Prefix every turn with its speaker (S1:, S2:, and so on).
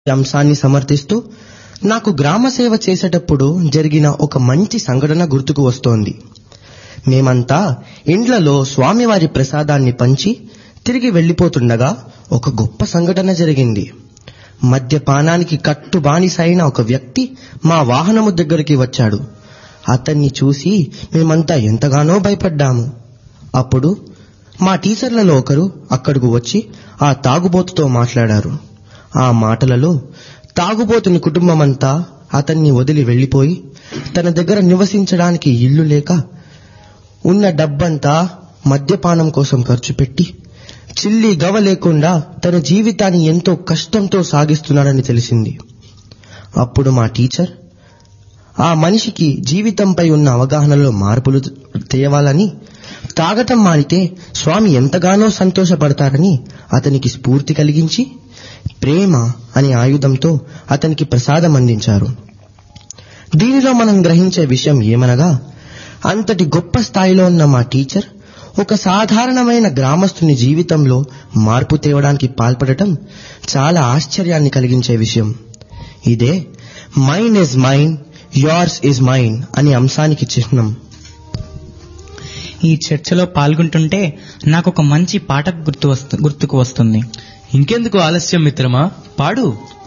S1: ఈ అంశాన్ని సమర్థిస్తూ నాకు గ్రామ సేవ చేసేటప్పుడు జరిగిన ఒక మంచి సంఘటన గుర్తుకు వస్తోంది మేమంతా ఇండ్లలో స్వామివారి ప్రసాదాన్ని పంచి తిరిగి వెళ్ళిపోతుండగా ఒక గొప్ప సంఘటన జరిగింది మద్యపానానికి కట్టు బానిసైన ఒక వ్యక్తి మా వాహనము దగ్గరికి వచ్చాడు అతన్ని చూసి మేమంతా ఎంతగానో భయపడ్డాము అప్పుడు మా టీచర్లలో ఒకరు అక్కడకు వచ్చి ఆ తాగుబోతుతో మాట్లాడారు ఆ మాటలలో తాగుబోతుని కుటుంబమంతా అతన్ని వదిలి వెళ్లిపోయి తన దగ్గర నివసించడానికి ఇల్లు లేక ఉన్న డబ్బంతా మద్యపానం కోసం ఖర్చు పెట్టి చిల్లి గవ లేకుండా తన జీవితాన్ని ఎంతో కష్టంతో సాగిస్తున్నాడని తెలిసింది అప్పుడు మా టీచర్ ఆ మనిషికి జీవితంపై ఉన్న అవగాహనలో మార్పులు తేవాలని తాగటం మానితే స్వామి ఎంతగానో సంతోషపడతారని అతనికి స్ఫూర్తి కలిగించి ప్రేమ అనే ఆయుధంతో అతనికి ప్రసాదం అందించారు దీనిలో మనం గ్రహించే విషయం ఏమనగా అంతటి గొప్ప స్థాయిలో ఉన్న మా టీచర్ ఒక సాధారణమైన గ్రామస్తుని జీవితంలో మార్పు తేవడానికి పాల్పడటం చాలా ఆశ్చర్యాన్ని కలిగించే విషయం ఇదే mine is mine yours is mine అనే అంశానికి చిహ్నం
S2: ఈ చర్చలో పాల్గొంటుంటే నాకు ఒక మంచి పాట గుర్తు వస్తు గుర్తుకు వస్తుంది
S3: ఇంకెందుకు ఆలస్యం మిత్రమా పాడు